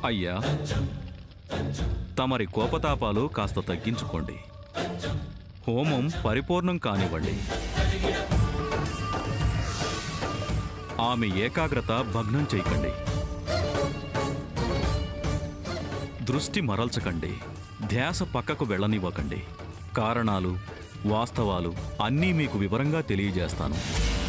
అయ్యా తమరి కోపతాపాలు కాస్త తగ్గించుకోండి హోమం పరిపూర్ణం కానివ్వండి ఆమె ఏకాగ్రత భగ్నం చేయకండి దృష్టి మరల్చకండి ధ్యాస పక్కకు వెళ్ళనివ్వకండి కారణాలు వాస్తవాలు అన్నీ మీకు వివరంగా తెలియజేస్తాను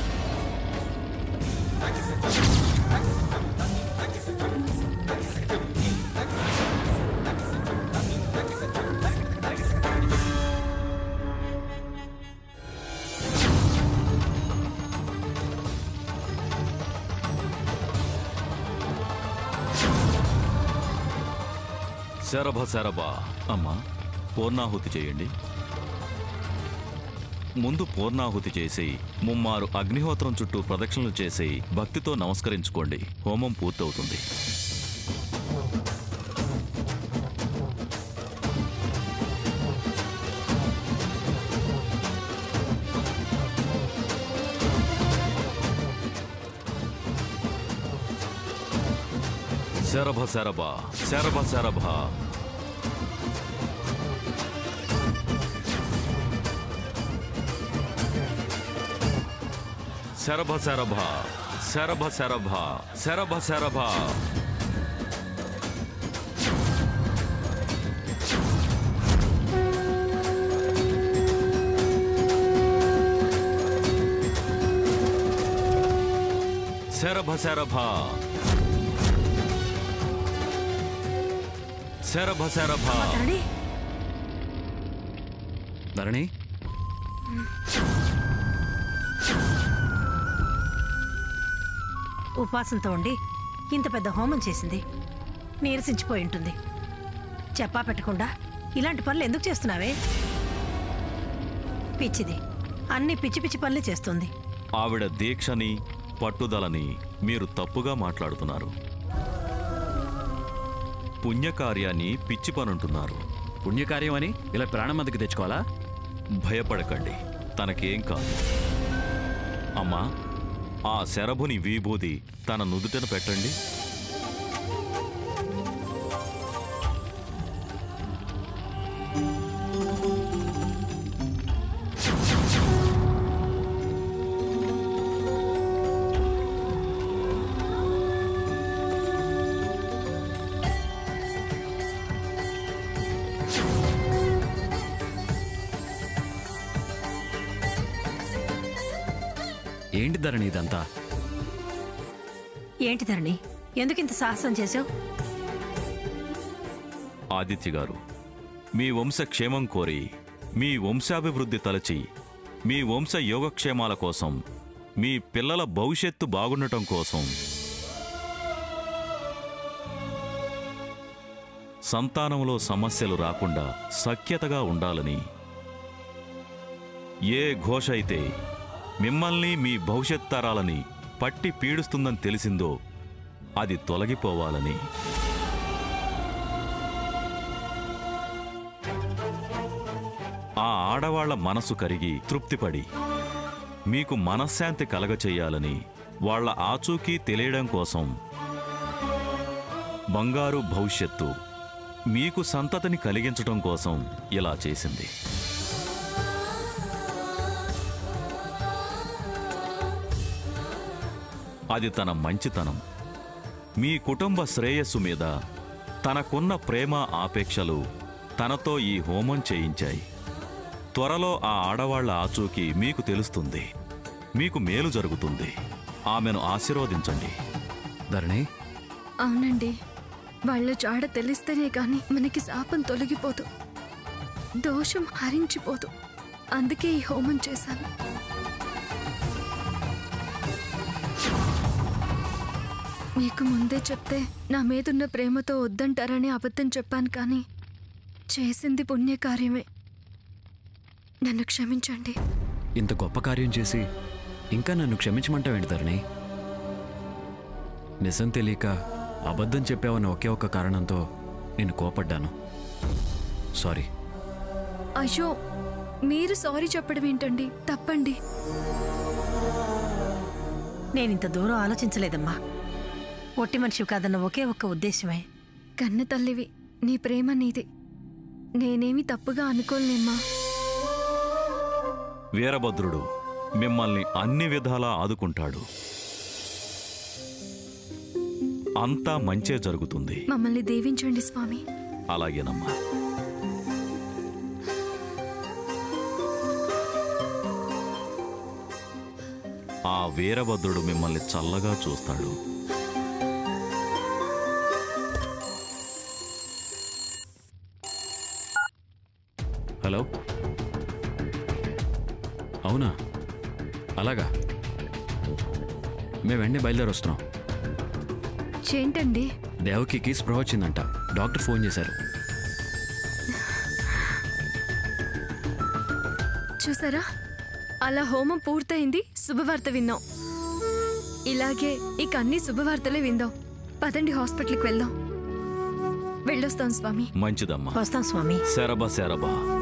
శరభ శరభ అమ్మా పూర్ణాహుతి చేయండి ముందు పూర్ణాహుతి చేసి ముమ్మారు అగ్నిహోత్రం చుట్టూ ప్రదక్షిణలు చేసి భక్తితో నమస్కరించుకోండి హోమం పూర్తవుతుంది శరభ శరభ శరభ శరభ శరభ శరభ శరభ శరభ శరభ శరభ శరభ శరభ శరభ శరభ ధరణి ధరణి ఉపాసంతో ఉండి ఇంత పెద్ద హోమం చేసింది నీరసించిపోయి ఉంటుంది చెప్పా పెట్టకుండా ఇలాంటి పనులు ఎందుకు చేస్తున్నావే పిచ్చిది అన్ని పిచ్చి పిచ్చి పనులు చేస్తుంది ఆవిడ దీక్షని పట్టుదలని మీరు తప్పుగా మాట్లాడుతున్నారు పుణ్యకార్యాన్ని పిచ్చి పనుంటున్నారు పుణ్యకార్యం అని ఇలా ప్రాణం మీదకి తెచ్చుకోవాలా భయపడకండి తనకేం కాదు అమ్మా ఆ శరభుని విభూది తన నుదుటన పెట్టండి ఏంటి ధరణి ఇదంతా ఏంటి ధరణి ఎందుకు ఇంత సాహసం చేసావు ఆదిత్య గారు మీ వంశ క్షేమం కోరి మీ వంశాభివృద్ధి తలచి మీ వంశ యోగక్షేమాల కోసం మీ పిల్లల భవిష్యత్తు బాగుండటం కోసం సంతానంలో సమస్యలు రాకుండా సఖ్యతగా ఉండాలని ఏ ఘోష అయితే మిమ్మల్ని మీ భవిష్యత్ తరాలని పట్టి పీడుస్తుందని తెలిసిందో అది తొలగిపోవాలని ఆ ఆడవాళ్ల మనసు కరిగి తృప్తిపడి మీకు మనశ్శాంతి కలగచేయాలని వాళ్ళ ఆచూకీ తెలియడం కోసం బంగారు భవిష్యత్తు మీకు సంతతిని కలిగించడం కోసం ఇలా చేసింది అది తన మంచితనం మీ కుటుంబ శ్రేయస్సు మీద తనకున్న ప్రేమ ఆపేక్షలు తనతో ఈ హోమం చేయించాయి త్వరలో ఆ ఆడవాళ్ల ఆచూకీ మీకు తెలుస్తుంది మీకు మేలు జరుగుతుంది ఆమెను ఆశీర్వదించండి ధరణి అవునండి వాళ్ళ జాడ తెలిస్తేనే గాని మనకి శాపం తొలగిపోదు దోషం హరించిపోదు అందుకే ఈ హోమం చేశాను మీకు ముందే చెప్తే నా మీదున్న ప్రేమతో వద్దంటారని అబద్ధం చెప్పాను కానీ చేసింది పుణ్యకార్యమే నన్ను క్షమించండి ఇంత గొప్ప కార్యం చేసి ఇంకా నన్ను క్షమించమంటావేంటి ధరణి నిజం తెలియక అబద్ధం చెప్పావన్న ఒకే ఒక్క కారణంతో నేను కోపడ్డాను సారీ అయ్యో మీరు సారీ చెప్పడం ఏంటండి తప్పండి నేను ఇంత దూరం ఆలోచించలేదమ్మా ఒట్టి మనిషి కాదన్న ఒకే ఒక్క ఉద్దేశమే కన్న తల్లివి నీ ప్రేమ నీది నేనేమి తప్పుగా అనుకోలేమ్మా వీరభద్రుడు మిమ్మల్ని అన్ని విధాలా ఆదుకుంటాడు అంతా మంచే జరుగుతుంది మమ్మల్ని దీవించండి స్వామి అలాగేనమ్మా ఆ వీరభద్రుడు మిమ్మల్ని చల్లగా చూస్తాడు హలో అవునా అలాగా మేము వెంటనే బయలుదేరి వస్తున్నాం ఏంటండి దేవకికి స్పృహ వచ్చిందంట డాక్టర్ ఫోన్ చేశారు చూసారా అలా హోమం పూర్తయింది శుభవార్త విన్నాం ఇలాగే ఇక అన్ని శుభవార్తలే విందాం పదండి హాస్పిటల్కి వెళ్దాం వెళ్ళొస్తాం స్వామి మంచిదమ్మా వస్తాం స్వామి శరభ శరభ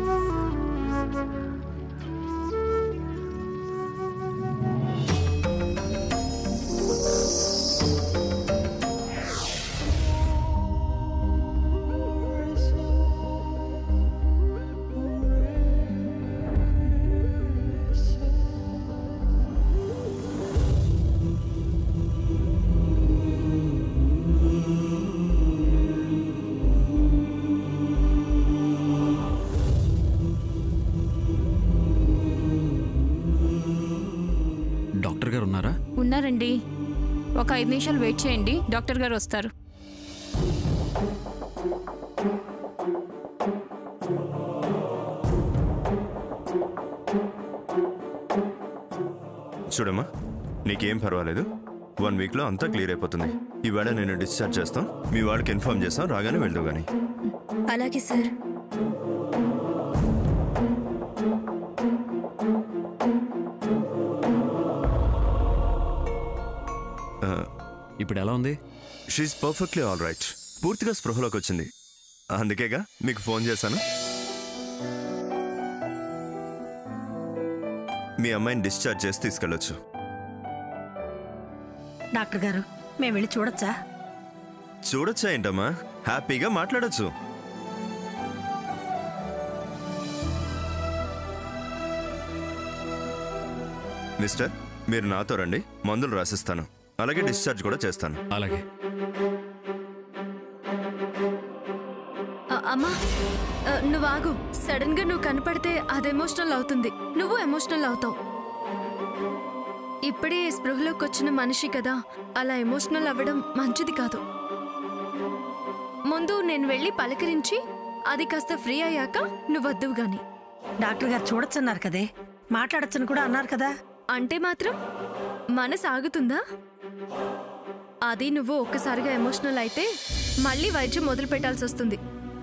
డాక్టర్ గారు ఉన్నారా ఉన్నారండి ఒక ఐదు నిమిషాలు వెయిట్ చేయండి డాక్టర్ గారు వస్తారు చూడమ్మా నీకేం పర్వాలేదు వన్ వీక్లో అంతా క్లియర్ అయిపోతుంది ఈవేళ నేను డిశ్చార్జ్ చేస్తాం మీ వాళ్ళకి ఇన్ఫార్మ్ చేస్తాం రాగానే వెళ్దు కానీ అలాగే సార్ ఇప్పుడు ఎలా ఉంది షీఈ్ పర్ఫెక్ట్లీ ఆల్ రైట్ పూర్తిగా స్పృహలోకి వచ్చింది అందుకేగా మీకు ఫోన్ చేశాను మీ అమ్మాయిని డిశ్చార్జ్ చేసి తీసుకెళ్ళొచ్చు డాక్టర్ గారు మేము వెళ్ళి చూడొచ్చా చూడొచ్చా ఏంటమ్మా హ్యాపీగా మాట్లాడొచ్చు మిస్టర్ మీరు నాతో రండి మందులు రాసిస్తాను అలాగే డిశ్చార్జ్ కూడా చేస్తాను అలాగే ఆ, అమ్మా ఆ, నువ్వు ఆగు సడన్ గా నువ్వు కనపడితే అది ఎమోషనల్ అవుతుంది నువ్వు ఎమోషనల్ అవుతావు ఇప్పుడే స్పృహలోకి వచ్చిన మనిషి కదా అలా ఎమోషనల్ అవ్వడం మంచిది కాదు ముందు నేను వెళ్ళి పలకరించి అది కాస్త ఫ్రీ అయ్యాక నువ్వు వద్దువు గాని డాక్టర్ గారు చూడొచ్చన్నారు కదే మాట్లాడొచ్చని కూడా అన్నారు కదా అంటే మాత్రం మనసు ఆగుతుందా అది నువ్వు ఒక్కసారిగా ఎమోషనల్ అయితే మళ్ళీ వైద్యం మొదలు పెట్టాల్సి వస్తుంది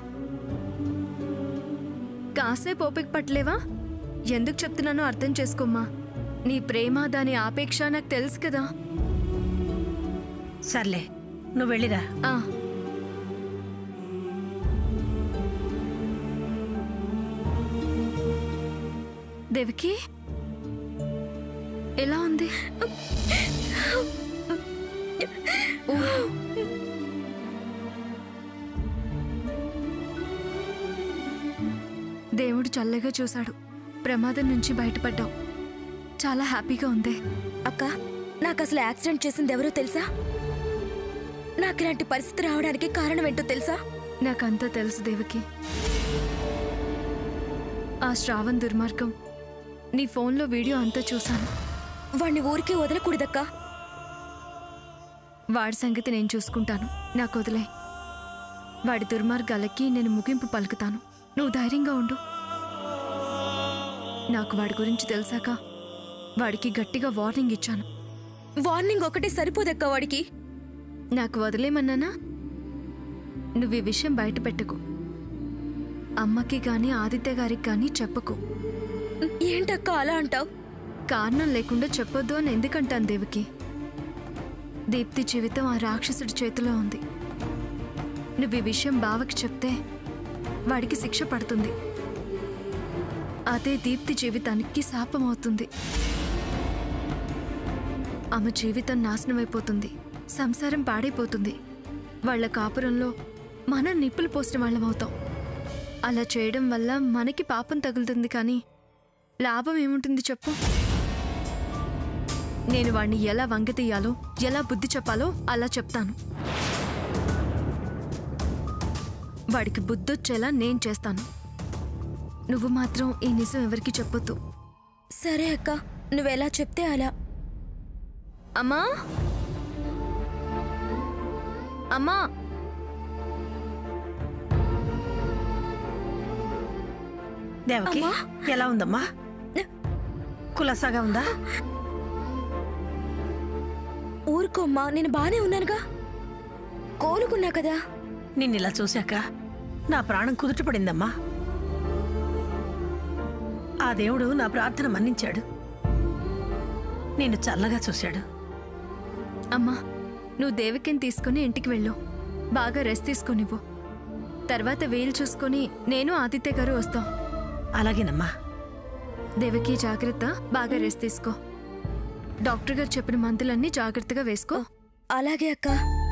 కాసేపు ఓపిక పట్టలేవా ఎందుకు చెప్తున్నానో అర్థం చేసుకోమ్మా నీ ప్రేమ దాని ఆపేక్ష నాకు తెలుసు కదా సర్లే నువ్వు వెళ్ళిరా ఆ దేవికి ఎలా ఉంది ఊ. దేవుడు చల్లగా చూశాడు ప్రమాదం నుంచి బయటపడ్డావు చాలా హ్యాపీగా ఉంది అక్క నాకు అసలు యాక్సిడెంట్ చేసింది ఎవరో తెలుసా నాకు ఇలాంటి పరిస్థితి రావడానికి కారణం ఏంటో తెలుసా నాకంతా తెలుసు దేవకి ఆ శ్రావణ్ దుర్మార్గం నీ ఫోన్లో వీడియో అంతా చూశాను వాణ్ణి ఊరికి వదలకూడదక్క వాడి సంగతి నేను చూసుకుంటాను నాకు వదిలే వాడి దుర్మార్గాలకి నేను ముగింపు పలుకుతాను నువ్వు ధైర్యంగా ఉండు నాకు వాడి గురించి తెలిసాక వాడికి గట్టిగా వార్నింగ్ ఇచ్చాను వార్నింగ్ ఒకటే సరిపోదక్క వాడికి నాకు వదిలేమన్నానా నువ్వు ఈ విషయం బయట పెట్టకు అమ్మకి గాని ఆదిత్య గారికి గాని చెప్పకు ఏంటక్క అలా అంటావు కారణం లేకుండా చెప్పొద్దు అని ఎందుకంటాను దేవికి దీప్తి జీవితం ఆ రాక్షసుడి చేతిలో ఉంది నువ్వు ఈ విషయం బావకి చెప్తే వాడికి శిక్ష పడుతుంది అదే దీప్తి జీవితానికి శాపం అవుతుంది ఆమె జీవితం నాశనమైపోతుంది సంసారం పాడైపోతుంది వాళ్ళ కాపురంలో మనం నిప్పులు పోసిన వాళ్ళం అవుతాం అలా చేయడం వల్ల మనకి పాపం తగులుతుంది కానీ లాభం ఏముంటుంది చెప్పు నేను వాణ్ణి ఎలా వంగతీయాలో ఎలా బుద్ధి చెప్పాలో అలా చెప్తాను వాడికి బుద్ధొచ్చేలా నేను చేస్తాను నువ్వు మాత్రం ఈ నిజం ఎవరికి చెప్పొద్దు సరే అక్క నువ్వెలా చెప్తే అలా అమ్మా అమ్మా దేవకి అమ్మా. ఎలా ఉందమ్మా కులసాగా ఉందా ఊరుకోమ్మా నేను బానే ఉన్నానుగా కోలుకున్నా కదా నిన్ను ఇలా చూశాక నా ప్రాణం కుదుట పడిందమ్మా ఆ దేవుడు నా ప్రార్థన మన్నించాడు నిన్ను చల్లగా చూశాడు అమ్మా నువ్వు దేవికిని తీసుకుని ఇంటికి వెళ్ళు బాగా రెస్ట్ తీసుకొనివ్వు తర్వాత వేలు చూసుకొని నేను ఆదిత్య గారు వస్తాం అలాగేనమ్మా దేవకి జాగ్రత్త బాగా రెస్ట్ తీసుకో డాక్టర్ గారు చెప్పిన మందులన్నీ జాగ్రత్తగా వేసుకో అలాగే అక్క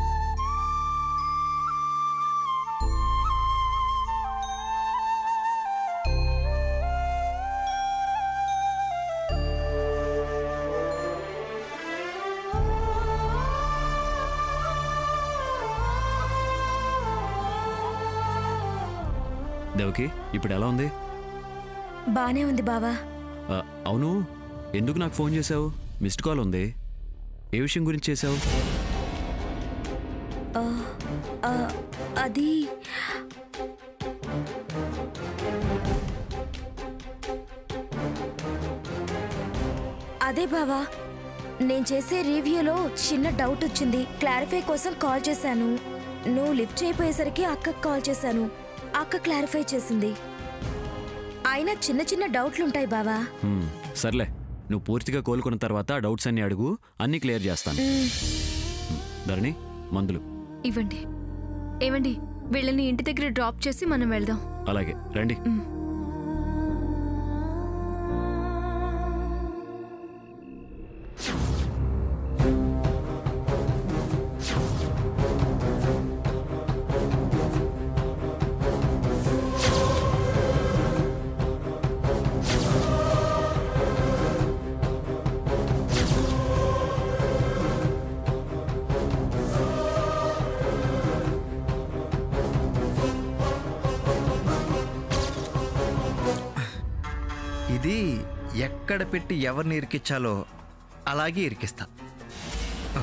దేవకి ఇప్పుడు ఎలా ఉంది బానే ఉంది బావా ఆ, అవును ఎందుకు నాకు ఫోన్ చేసావు మిస్డ్ కాల్ ఉంది ఏ విషయం గురించి చేసావు ఆ, ఆ, అది అదే బావా నేను చేసే రివ్యూలో చిన్న డౌట్ వచ్చింది క్లారిఫై కోసం కాల్ చేశాను నువ్వు లిఫ్ట్ చేయపోయేసరికి అక్కకు కాల్ చేశాను అక్క క్లారిఫై చేసింది అయినా చిన్న చిన్న డౌట్లుంటాయి బావా హ్మ్, సర్లే నువ్వు పూర్తిగా కోలుకున్న తర్వాత డౌట్స్ అన్ని అడుగు అన్నీ క్లియర్ చేస్తాను హ్మ్, ధరణి మందులు ఇవ్వండి ఏవండి వీళ్ళని ఇంటి దగ్గర డ్రాప్ చేసి మనం వెళ్దాం అలాగే రండి ఇది ఎక్కడ పెట్టి ఎవరిని ఇరికించాలో అలాగే ఇరికిస్తా ఆ.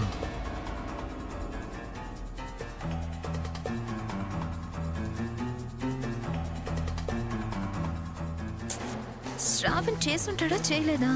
శ్రావణ్ చేసుంటాడా చేయలేదా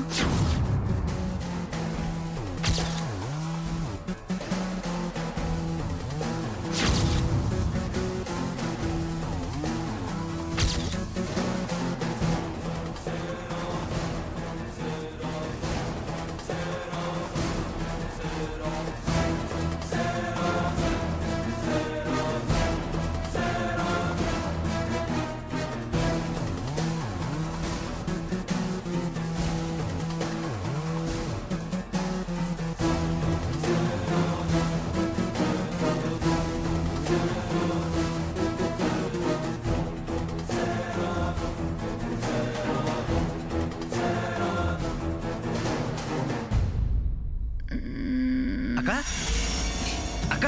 అక్క అక్క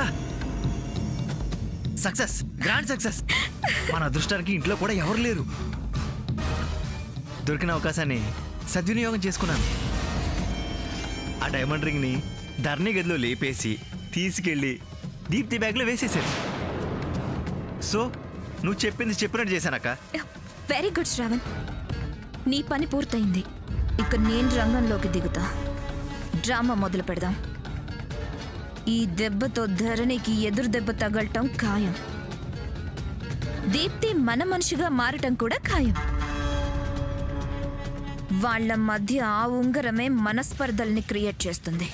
సక్సెస్ గ్రాండ్ సక్సెస్ మన అదృష్టానికి ఇంట్లో కూడా ఎవరు లేరు దొరికిన అవకాశాన్ని సద్వినియోగం చేసుకున్నాను ఆ డైమండ్ రింగ్ని ధరణి గదిలో లేపేసి తీసుకెళ్ళి దీప్తి బ్యాగ్లో వేసేసాను సో నువ్వు చెప్పింది చెప్పినట్టు చేశానక్క వెరీ గుడ్ శ్రావణ్ నీ పని పూర్తయింది ఇక నేను రంగంలోకి దిగుతా డ్రామా మొదలు పెడదాం ఈ దెబ్బతో ధరణికి ఎదురు దెబ్బ తగలటం ఖాయం దీప్తి మన మనిషిగా మారటం కూడా ఖాయం వాళ్ళ మధ్య ఆ ఉంగరమే మనస్పర్ధల్ని క్రియేట్ చేస్తుంది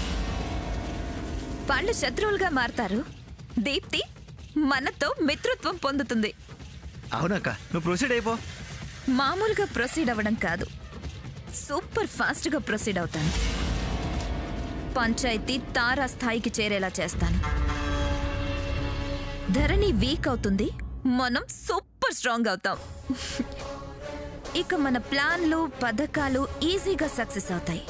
వాళ్ళు శత్రువులుగా మారతారు దీప్తి మనతో మిత్రత్వం పొందుతుంది అవునక్క నువ్వు ప్రొసీడ్ అయిపో మామూలుగా ప్రొసీడ్ అవ్వడం కాదు సూపర్ ఫాస్ట్గా ప్రొసీడ్ అవుతాను పంచాయతీ తారా స్థాయికి చేరేలా చేస్తాను ధరణి వీక్ అవుతుంది మనం సూపర్ స్ట్రాంగ్ అవుతాం ఇక మన ప్లాన్లు పథకాలు ఈజీగా సక్సెస్ అవుతాయి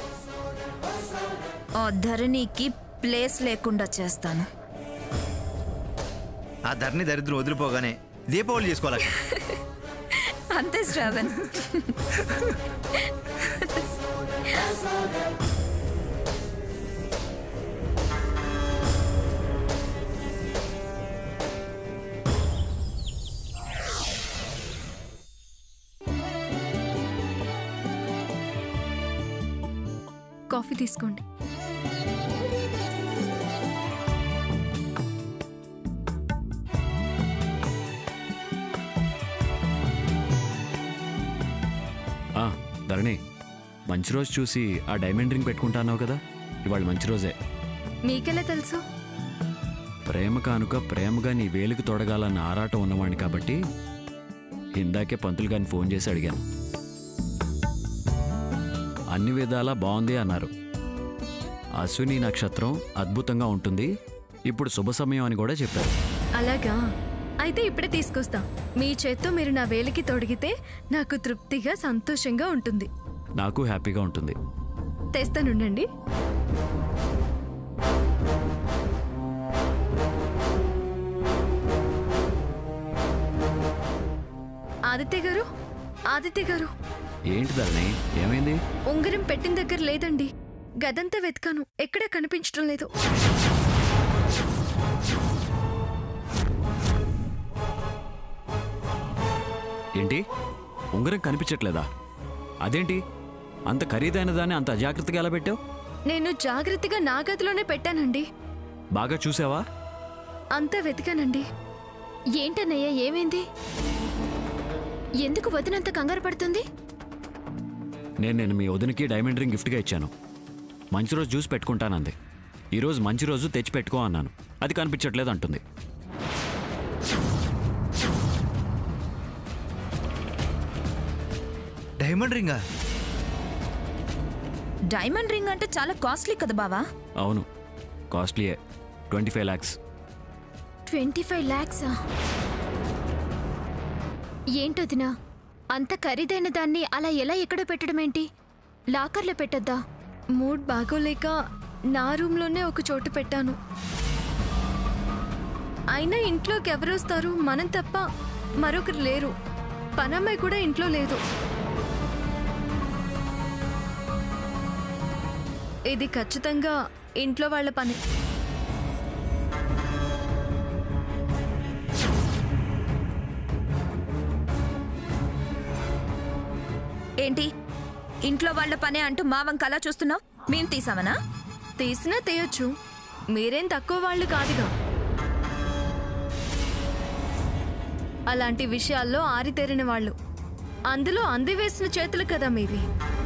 ఆ ధరణికి ప్లేస్ లేకుండా చేస్తాను ఆ ధరని దరిద్రం వదిలిపోగానే దీపావళి చేసుకోవాలి అంతే శ్రావణ్ కాఫీ తీసుకోండి ఆ, ధరణి మంచి రోజు చూసి ఆ డైమండ్ రింగ్ పెట్టుకుంటాన్నావు కదా ఇవాళ మంచి రోజే మీకెలా తెలుసు ప్రేమ కానుక ప్రేమగా నీ వేలికి తొడగాలన్న ఆరాటం ఉన్నవాడిని కాబట్టి ఇందాకే పంతులు గారిని ఫోన్ చేసి అడిగాను అన్ని విధాలా బాగుంది అన్నారు అశ్విని నక్షత్రం అద్భుతంగా ఉంటుంది ఇప్పుడు శుభ సమయం అని కూడా చెప్పారు అలాగా అయితే ఇప్పుడే తీసుకొస్తా మీ చేత్తో మీరు నా వేలికి తొడిగితే నాకు తృప్తిగా సంతోషంగా ఉంటుంది నాకు హ్యాపీగా ఉంటుంది తెస్తానుండండి ఆదిత్య గారు ఆదిత్య గారు ఏంటి ధరణి ఏమైంది ఉంగరం పెట్టిన దగ్గర లేదండి గదంతా వెతకాను ఎక్కడా కనిపించడం లేదు ఏంటి ఉంగరం కనిపించట్లేదా అదేంటి అంత ఖరీదైన దాన్ని అంత అజాగ్రత్తగా ఎలా పెట్టావు నేను జాగ్రత్తగా నా గదిలోనే పెట్టానండి బాగా చూసావా అంతా వెతికానండి ఏంటన్నయ్య ఏమైంది ఎందుకు వదినంత కంగారు పడుతుంది నేను నేను మీ వదినకి డైమండ్ రింగ్ గిఫ్ట్గా ఇచ్చాను మంచి రోజు చూసి పెట్టుకుంటానంది ఈరోజు మంచి రోజు తెచ్చి పెట్టుకో అన్నాను అది కనిపించట్లేదు అంటుంది డైమండ్ రింగా డైమండ్ రింగ్ అంటే చాలా కాస్ట్లీ కదా బావా అవును కాస్ట్లీయే twenty five lakhs twenty five ల్యాక్సా ఏంటొదినా అంత ఖరీదైన దాన్ని అలా ఎలా ఎక్కడ పెట్టడం ఏంటి లాకర్లో పెట్టొద్దా మూడ్ బాగోలేక నా రూమ్లోనే ఒక చోటు పెట్టాను అయినా ఇంట్లోకి ఎవరు వస్తారు మనం తప్ప మరొకరు లేరు పనమ్మాయి కూడా ఇంట్లో లేదు ఇది ఖచ్చితంగా ఇంట్లో వాళ్ళ పని ఏంటి ఇంట్లో వాళ్ళ పనే అంటూ మా వంక అలా చూస్తున్నావు మేం తీసామనా తీసినా తీయొచ్చు మీరేం తక్కువ వాళ్ళు కాదుగా అలాంటి విషయాల్లో ఆరితేరిన వాళ్ళు అందులో అందివేసిన చేతులు కదా మీవి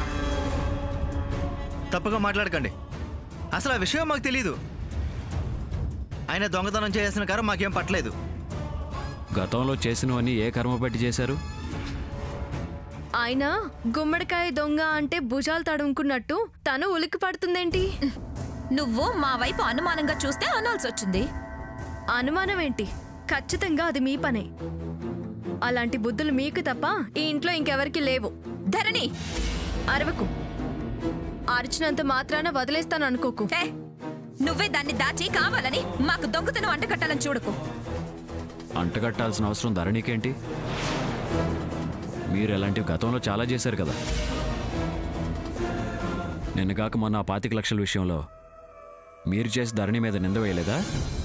తప్పుగా మాట్లాడకండి అసలు ఆ విషయం మాకు తెలియదు ఆయన దొంగతనం చేయాల్సిన కారం మాకేం పట్టలేదు గతంలో చేసినవన్నీ ఏ కర్మ పెట్టి చేశారు ఆయన గుమ్మడికాయ దొంగ అంటే భుజాలు తడుముకున్నట్టు తను ఉలిక్కి పడుతుందేంటి నువ్వు మా వైపు అనుమానంగా చూస్తే అనాల్సి వచ్చింది అనుమానం ఏంటి ఖచ్చితంగా అది మీ పనే అలాంటి బుద్ధులు మీకు తప్ప ఈ ఇంట్లో ఇంకెవరికి లేవు ధరణి అరవకు అరిచినంత మాత్రాన వదిలేస్తాను అనుకోకు హే నువ్వే దాన్ని దాచి కావాలని మాకు దొంగతనం అంటకట్టాలని చూడకు అంటగట్టాల్సిన అవసరం ధరణికేంటి మీరు ఎలాంటివి గతంలో చాలా చేశారు కదా నిన్నగాక మొన్న ఆ పాతిక లక్షల విషయంలో మీరు చేసి ధరణి మీద నింద వేయలేదా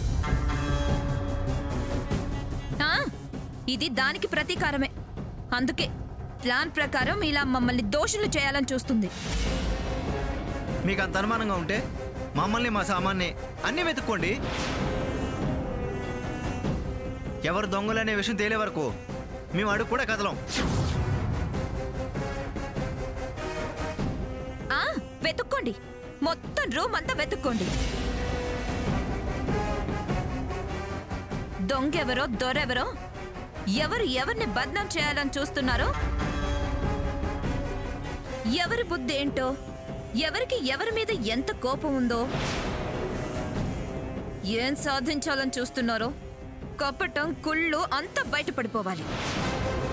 ఆ, ఇది దానికి ప్రతీకారమే అందుకే ప్లాన్ ప్రకారం ఇలా మమ్మల్ని దోషులు చేయాలని చూస్తుంది మీకు అంత అనుమానంగా ఉంటే మమ్మల్ని మా సామాన్ని అన్నీ వెతుక్కోండి ఎవరు దొంగలు అనే విషయం తేలే వరకు మేము అడుగు కూడా కదలం ఆ వెతుక్కోండి మొత్తం రూమ్ అంతా వెతుక్కోండి దొంగెవరో దొరెవరో ఎవరు ఎవరిని బద్నాం చేయాలని చూస్తున్నారో ఎవరి బుద్ధి ఏంటో ఎవరికి ఎవరి మీద ఎంత కోపం ఉందో ఏం సాధించాలని చూస్తున్నారో కపటం కుళ్ళు అంతా బయటపడిపోవాలి